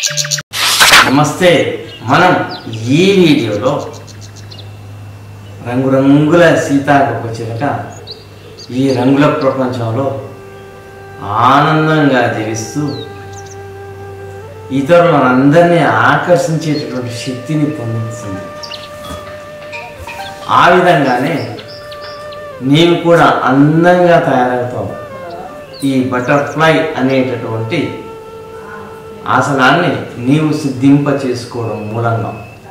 నమస్తే మనం ఈ వీడియోలో రంగురంగుల సీతాకొక చిలక ఈ రంగుల ప్రపంచంలో ఆనందంగా జీవిస్తూ ఇతరులందరినీ ఆకర్షించేటటువంటి శక్తిని పొందుతుంది ఆ విధంగానే నీవు కూడా అందంగా తయారవుతావు ఈ బటర్ఫ్లై అనేటటువంటి ఆసనాన్ని నీవు సిద్ధింప చేసుకోవడం మూలంగా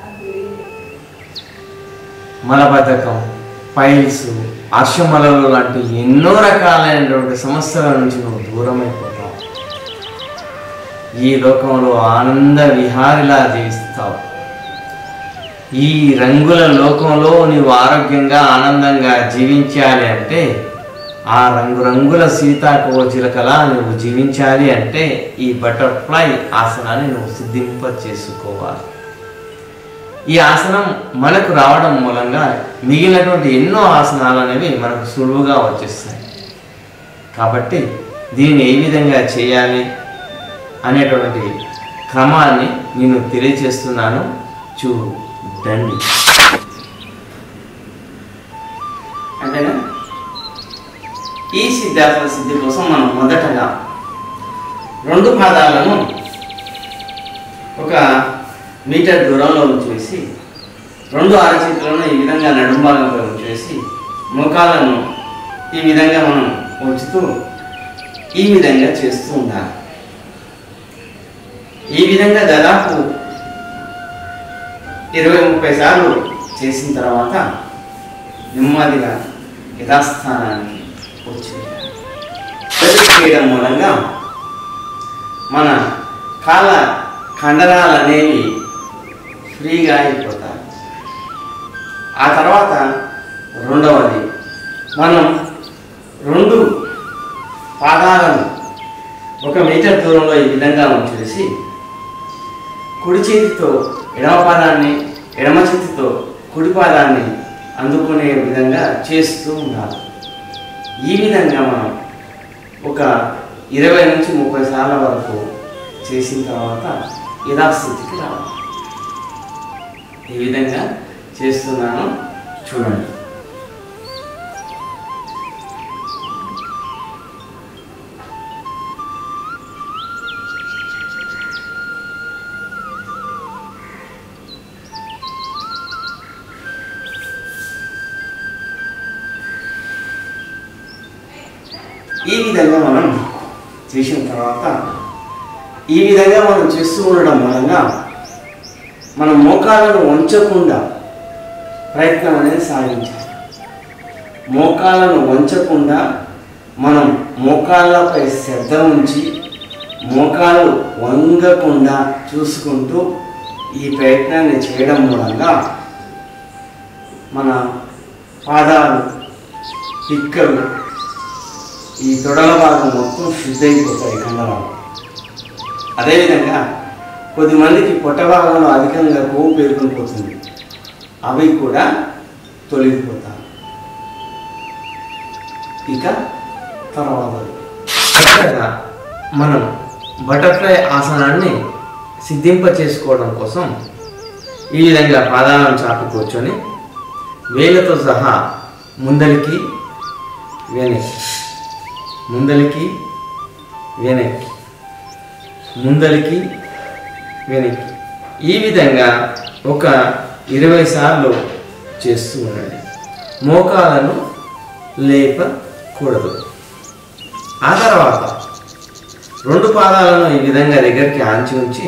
మలబద్ధకం పైల్స్ అర్షమలలు లాంటి ఎన్నో రకాలైనటువంటి సమస్యల నుంచి నువ్వు దూరమైపోతావు ఈ లోకంలో ఆనంద విహారిలా జీవిస్తావు ఈ రంగుల లోకంలో నీవు ఆరోగ్యంగా ఆనందంగా జీవించాలి అంటే ఆ రంగురంగుల సీతాకోచిలకలా నువ్వు జీవించాలి అంటే ఈ బటర్ఫ్లై ఆసనాన్ని నువ్వు సిద్ధింప చేసుకోవాలి ఈ ఆసనం మనకు రావడం మూలంగా మిగిలినటువంటి ఎన్నో ఆసనాలు అనేవి మనకు సులువుగా వచ్చేస్తాయి కాబట్టి దీన్ని ఏ విధంగా చేయాలి అనేటువంటి క్రమాన్ని నేను తెలియచేస్తున్నాను చూడండి అంతేనా ఈ సిద్ధార్థ సిద్ధి కోసం మనం మొదటగా రెండు పాదాలను ఒక మీటర్ దూరంలో ఉంచేసి రెండు అరచేతులను ఈ విధంగా నడుంభాగంపై ఉంచేసి మోకాలను ఈ విధంగా మనం ఉంచుతూ ఈ విధంగా చేస్తూ ఉండాలి ఈ విధంగా దాదాపు ఇరవై ముప్పై సార్లు చేసిన తర్వాత నెమ్మదిగా యథాస్థానానికి వచ్చి చేయడం మూలంగా మన కాళ్ళ కండరాలు అనేవి ఫ్రీగా అయిపోతాయి ఆ తర్వాత రెండవది మనం రెండు పాదాలను ఒక మీటర్ దూరంలో ఈ విధంగా ఉంచేసి కుడి చేతితో ఎడమ పాదాన్ని ఎడమ చేతితో కుడి పాదాన్ని అందుకునే విధంగా చేస్తూ ఉండాలి ఈ విధంగా మనం ఒక ఇరవై నుంచి ముప్పై సార్ల వరకు చేసిన తర్వాత యథాస్థితికి రావాలి ఈ విధంగా చేస్తున్నాను చూడండి ఈ విధంగా మనం చేసిన తర్వాత ఈ విధంగా మనం చేస్తూ ఉండడం మూలంగా మన మోకాలను వంచకుండా ప్రయత్నం అనేది సాగించాలి మోకాలను వంచకుండా మనం మోకాళ్ళపై శ్రద్ధ ఉంచి మోకాలు వంగకుండా చూసుకుంటూ ఈ ప్రయత్నాన్ని చేయడం మూలంగా మన పాదాలు పిక్కలు ఈ తొడల భాగం మొత్తం శుద్ధి అయిపోతాయి కండరాలు అదేవిధంగా కొద్దిమందికి పొట్ట భాగంలో అధికంగా కొవ్వు పేరుకొని పోతుంది అవి కూడా తొలగిపోతాయి ఇక తర్వాత చివరగా మనం బటర్ఫ్లై ఆసనాన్ని సిద్ధింప చేసుకోవడం కోసం ఈ విధంగా పాదాలను చాపి కూర్చొని వేళ్ళతో సహా ముందరికి వెనక్కి ముందలికి వెనక్కి ముందలికి వెనక్కి ఈ విధంగా ఒక ఇరవై సార్లు చేస్తూ ఉండండి మోకాలను లేపకూడదు ఆ తర్వాత రెండు పాదాలను ఈ విధంగా దగ్గరికి ఆంచి ఉంచి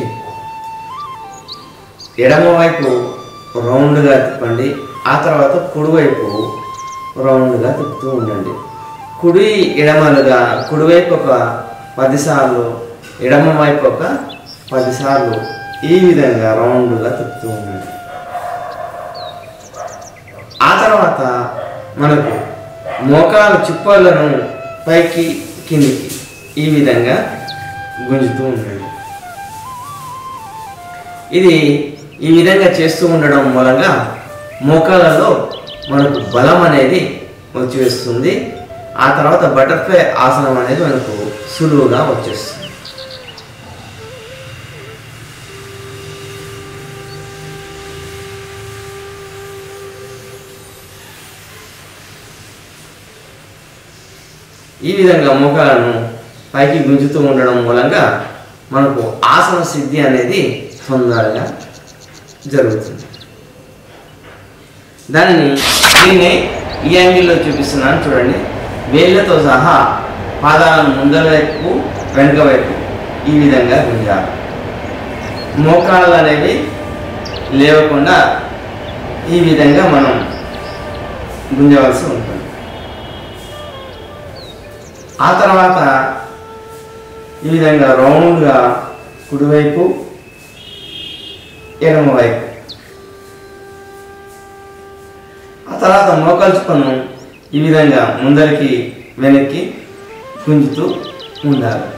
ఎడమవైపు రౌండ్గా తిప్పండి ఆ తర్వాత కుడివైపు రౌండ్గా తిప్పుతూ ఉండండి కుడి ఎడమలుగా కుడివైపు ఒక పదిసార్లు ఎడమ వైపు ఒక పదిసార్లు ఈ విధంగా రౌండ్గా తిప్పుతూ ఉండండి ఆ తర్వాత మనకు మోకాలు చిప్పలను పైకి కిందికి ఈ విధంగా గుంజుతూ ఉండండి ఇది ఈ విధంగా చేస్తూ ఉండడం మూలంగా మోకాలలో మనకు బలం అనేది వచ్చేస్తుంది ఆ తర్వాత బటర్ఫ్లై ఆసనం అనేది మనకు సులువుగా వచ్చేస్తుంది ఈ విధంగా మోకాలను పైకి గుంజుతూ ఉండడం మూలంగా మనకు ఆసన సిద్ధి అనేది తొందరగా జరుగుతుంది దానిని దీన్ని ఈ యాంగిల్లో చూపిస్తున్నాను చూడండి వేళ్ళతో సహా పాదాలను ముందర వైపు వెనుక వైపు ఈ విధంగా గుంజాలి మోకాళ్ళు అనేవి లేవకుండా ఈ విధంగా మనం గుంజవలసి ఉంటుంది ఆ తర్వాత ఈ విధంగా రౌండ్గా కుడివైపు ఎడమవైపు ఆ తర్వాత మోకాల్చుకొని ఈ విధంగా ముందరికి వెనక్కి గుంజుతూ ఉండాలి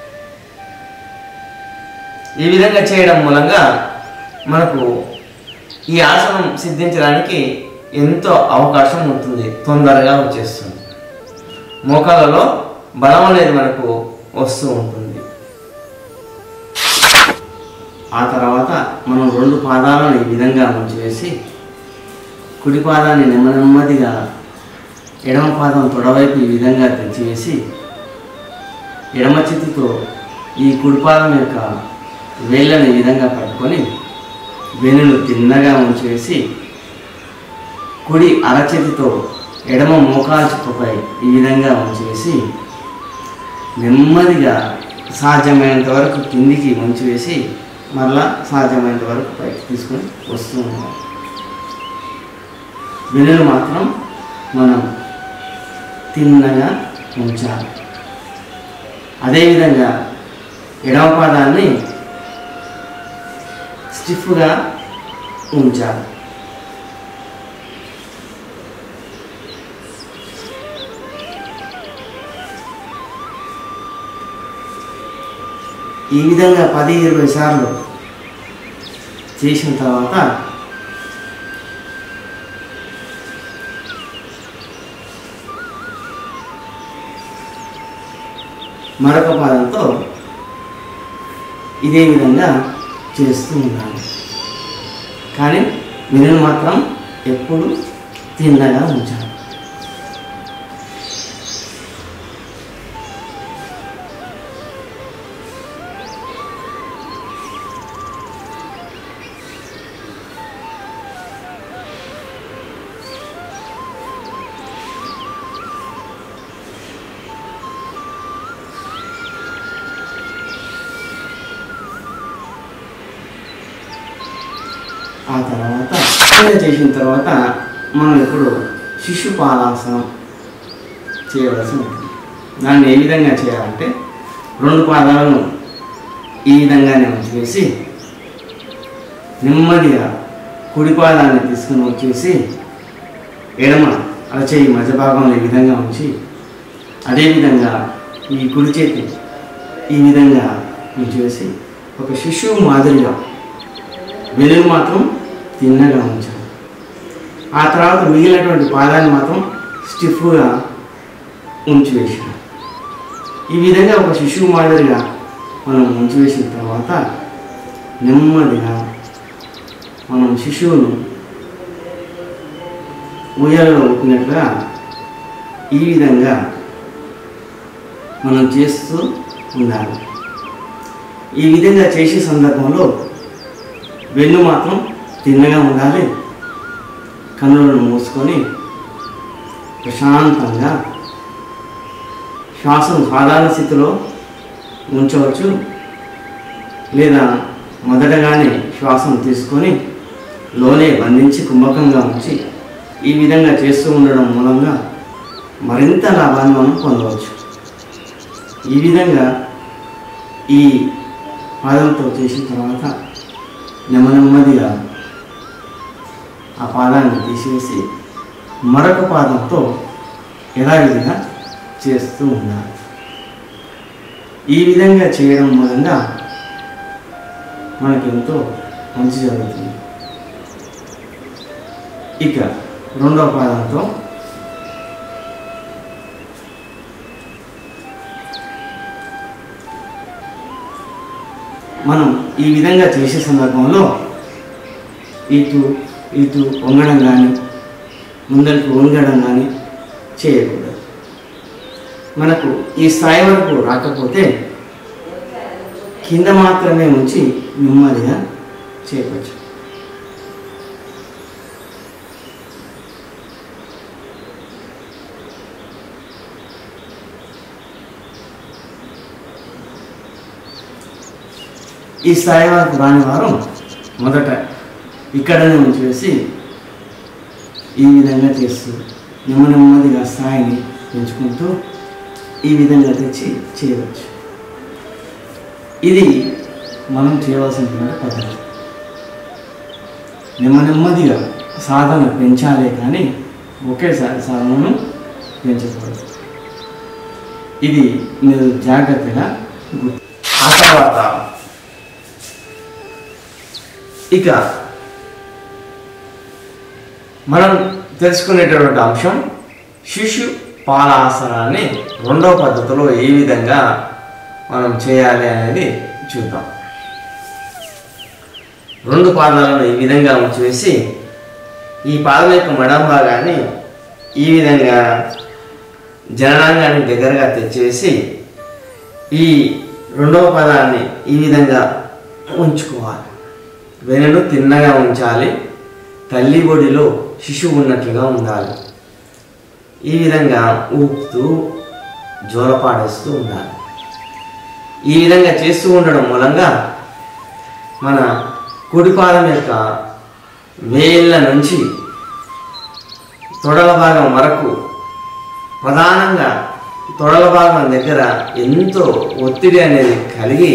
ఈ విధంగా చేయడం మూలంగా మనకు ఈ ఆసనం సిద్ధించడానికి ఎంతో అవకాశం ఉంటుంది తొందరగా వచ్చేస్తుంది మోకాలలో బలం అనేది మనకు వస్తూ ఉంటుంది ఆ తర్వాత మనం రెండు పాదాలను ఈ విధంగా ఉంచివేసి కుడి పాదాన్ని నెమ్మ నెమ్మదిగా ఎడమ పాదం తొడవైపు ఈ విధంగా తెచ్చివేసి ఎడమ చేతితో ఈ కుడి పాదం యొక్క వేళ్ళని ఈ విధంగా పట్టుకొని వెనును తిన్నగా ఉంచివేసి కుడి అరచేతితో ఎడమ మోకాలు చుక్కపై ఈ విధంగా ఉంచివేసి నెమ్మదిగా సాధ్యమైనంత వరకు కిందికి ఉంచివేసి మరలా సాధ్యమైనంత వరకు పైకి తీసుకొని వస్తూ ఉన్నాం వెనులు మాత్రం మనం తిన్నగా ఉంచాలి అదేవిధంగా ఎడమ పాదాన్ని స్టిఫ్గా ఉంచాలి ఈ విధంగా పది ఇరవై సార్లు చేసిన తర్వాత మరొక పాదంతో ఇదే విధంగా చేస్తూ ఉండాలి కానీ మీరు మాత్రం ఎప్పుడు తిన్నగా ఉంచాలి ఆ తర్వాత ఇలా చేసిన తర్వాత మనం ఇప్పుడు శిశుపాలాసనం చేయవలసి ఉంటుంది దాన్ని ఏ విధంగా చేయాలంటే రెండు పాదాలను ఈ విధంగానే ఉంచేసి నెమ్మదిగా కుడి పాదాన్ని తీసుకుని వచ్చేసి ఎడమ అరచేయి మధ్య భాగంలో ఈ విధంగా ఉంచి అదేవిధంగా ఈ కుడి చేతి ఈ విధంగా ఉంచేసి ఒక శిశువు మాదిరిగా వెలుగు మాత్రం తిన్నగా ఉంచాలి ఆ తర్వాత మిగిలినటువంటి పాదాన్ని మాత్రం స్టిఫ్గా ఉంచివేసాం ఈ విధంగా ఒక శిశువు మాదిరిగా మనం ఉంచివేసిన తర్వాత నెమ్మదిగా మనం శిశువును ఉయ్యాలలో ఊపినట్లుగా ఈ విధంగా మనం చేస్తూ ఉండాలి ఈ విధంగా చేసే సందర్భంలో వెన్ను మాత్రం తిన్నగా ఉండాలి కన్నులను మూసుకొని ప్రశాంతంగా శ్వాసను సాధారణ స్థితిలో ఉంచవచ్చు లేదా మొదటగానే శ్వాసను తీసుకొని లోనే బంధించి కుంభకంగా ఉంచి ఈ విధంగా చేస్తూ ఉండడం మూలంగా మరింత లాభాన్ని మనం పొందవచ్చు ఈ విధంగా ఈ పాదంతో చేసిన తర్వాత నెమ్మదిగా ఆ పాదాన్ని తీసేసి మరొక పాదంతో యథావిధిగా చేస్తూ ఉండాలి ఈ విధంగా చేయడం మూలంగా మనకి ఎంతో మంచి జరుగుతుంది ఇక రెండవ పాదంతో మనం ఈ విధంగా చేసే సందర్భంలో ఇటు ఇటు వంగడం కానీ ముందరికి వంగడం కానీ చేయకూడదు మనకు ఈ స్థాయి వరకు రాకపోతే కింద మాత్రమే ఉంచి నెమ్మదిగా చేయవచ్చు ఈ స్థాయి వరకు రాని వారు మొదట ఇక్కడనే ఉంచి వేసి ఈ విధంగా చేస్తూ నెమ్మ నెమ్మదిగా స్థాయిని పెంచుకుంటూ ఈ విధంగా తెచ్చి చేయవచ్చు ఇది మనం చేయవలసినటువంటి పద్ధతి నెమ్మ నెమ్మదిగా సాధన పెంచాలే కానీ ఒకేసారి సాధనను పెంచకూడదు ఇది మీరు జాగ్రత్తగా గుర్తు ఆ తర్వాత ఇక మనం తెలుసుకునేటటువంటి అంశం శిశు పాలాసనాన్ని రెండవ పద్ధతిలో ఏ విధంగా మనం చేయాలి అనేది చూద్దాం రెండు పాదాలను ఈ విధంగా ఉంచివేసి ఈ పాదం యొక్క మడం భాగాన్ని ఈ విధంగా జననాంగాన్ని దగ్గరగా తెచ్చివేసి ఈ రెండవ పదాన్ని ఈ విధంగా ఉంచుకోవాలి వెనును తిన్నగా ఉంచాలి తల్లి ఒడిలో శిశువు ఉన్నట్లుగా ఉండాలి ఈ విధంగా ఊపుతూ జోలపాడేస్తూ ఉండాలి ఈ విధంగా చేస్తూ ఉండడం మూలంగా మన కుడిపాదం యొక్క వేళ్ళ నుంచి తొడల భాగం వరకు ప్రధానంగా తొడల భాగం దగ్గర ఎంతో ఒత్తిడి అనేది కలిగి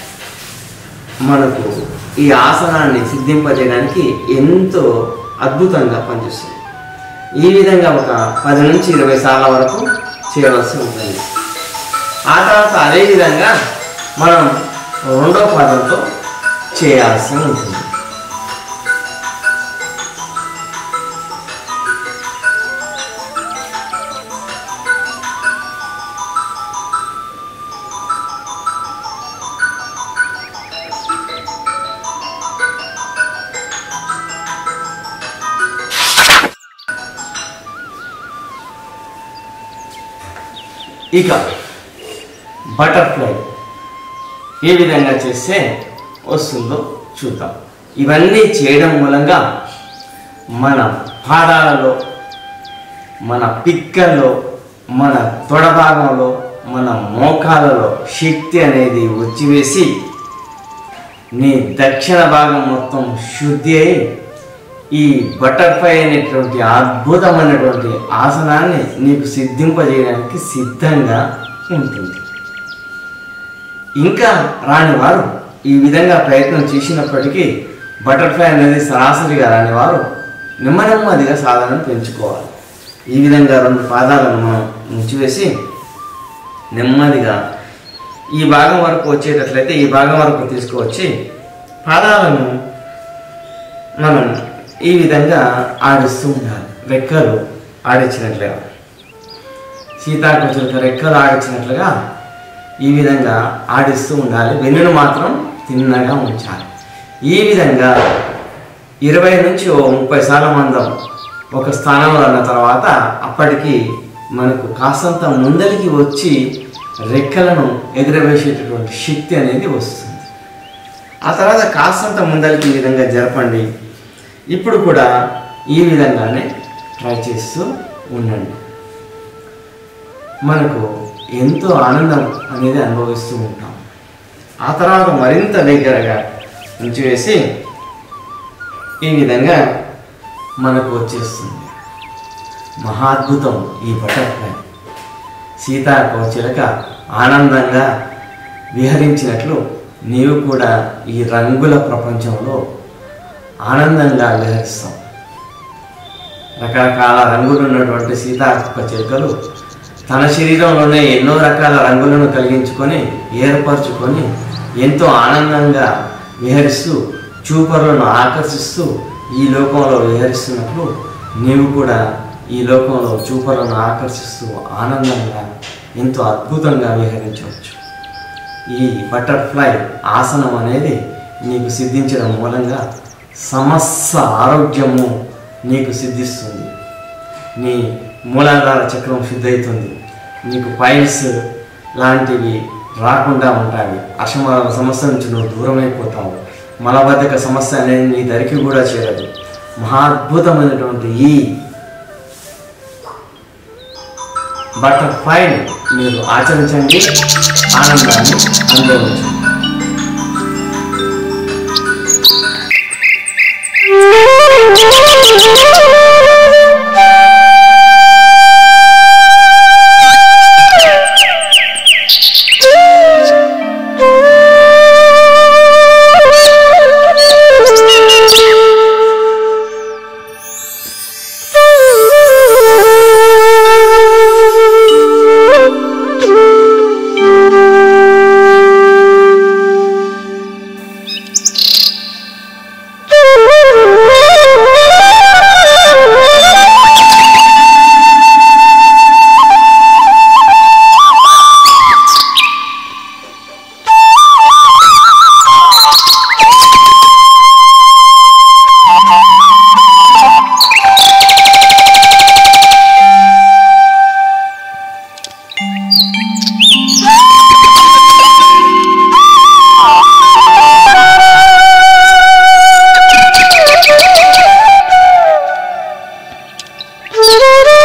మనకు ఈ ఆసనాన్ని సిద్ధింపజేయడానికి ఎంతో అద్భుతంగా పనిచేస్తుంది ఈ విధంగా ఒక పది నుంచి ఇరవై సార్ల వరకు చేయవలసి ఉంటుంది ఆ తర్వాత అదే విధంగా మనం రెండో పదంతో చేయాల్సి ఉంటుంది ఇక బటర్ఫ్లై ఏ విధంగా చేస్తే వస్తుందో చూద్దాం ఇవన్నీ చేయడం మూలంగా మన పాదాలలో మన పిక్కల్లో మన తొడ భాగంలో మన మోకాలలో శక్తి అనేది వచ్చివేసి నీ దక్షిణ భాగం మొత్తం శుద్ధి అయి ఈ బటర్ఫ్లై అనేటువంటి అద్భుతమైనటువంటి ఆసనాన్ని నీకు సిద్ధింపజేయడానికి సిద్ధంగా ఉంటుంది ఇంకా రాని వారు ఈ విధంగా ప్రయత్నం చేసినప్పటికీ బటర్ఫ్లై అనేది సరాసరిగా రాని వారు నెమ్మ నెమ్మదిగా సాధనను పెంచుకోవాలి ఈ విధంగా రెండు పాదాలను మనం ముంచివేసి నెమ్మదిగా ఈ భాగం వరకు వచ్చేటట్లయితే ఈ భాగం వరకు తీసుకువచ్చి పాదాలను మనం ఈ విధంగా ఆడిస్తూ ఉండాలి రెక్కలు ఆడించినట్లుగా సీతాకోచులకు రెక్కలు ఆడించినట్లుగా ఈ విధంగా ఆడిస్తూ ఉండాలి వెన్నును మాత్రం తిన్నగా ఉంచాలి ఈ విధంగా ఇరవై నుంచి ఓ ముప్పై సార్లు మందం ఒక స్థానంలో ఉన్న తర్వాత అప్పటికి మనకు కాసంత ముందరికి వచ్చి రెక్కలను ఎగురవేసేటటువంటి శక్తి అనేది వస్తుంది ఆ తర్వాత కాసంత ముందరికి ఈ విధంగా జరపండి ఇప్పుడు కూడా ఈ విధంగానే ట్రై చేస్తూ ఉండండి మనకు ఎంతో ఆనందం అనేది అనుభవిస్తూ ఉంటాం ఆ తర్వాత మరింత దగ్గరగా ఉంచివేసి ఈ విధంగా మనకు వచ్చేస్తుంది మహాద్భుతం ఈ బటర్ఫ్లై సీతాకోచిలక ఆనందంగా విహరించినట్లు నీవు కూడా ఈ రంగుల ప్రపంచంలో ఆనందంగా విహరిస్తాం రకరకాల రంగులు ఉన్నటువంటి సీతాకోక చిలుకలు తన శరీరంలోనే ఎన్నో రకాల రంగులను కలిగించుకొని ఏర్పరచుకొని ఎంతో ఆనందంగా విహరిస్తూ చూపరులను ఆకర్షిస్తూ ఈ లోకంలో విహరిస్తున్నప్పుడు నీవు కూడా ఈ లోకంలో చూపరులను ఆకర్షిస్తూ ఆనందంగా ఎంతో అద్భుతంగా విహరించవచ్చు ఈ బటర్ఫ్లై ఆసనం అనేది నీకు సిద్ధించడం మూలంగా సమస్త ఆరోగ్యము నీకు సిద్ధిస్తుంది నీ మూలాధార చక్రం శుద్ధి అవుతుంది నీకు పైల్స్ లాంటివి రాకుండా ఉంటాయి అసమాన సమస్య నుంచి నువ్వు దూరం అయిపోతావు మలబద్ధక సమస్య అనేది నీ దరికి కూడా చేరదు మహా అద్భుతమైనటువంటి ఈ బటర్ఫ్లై మీరు ఆచరించండి ఆనందాన్ని అనుభవించండి Thank you.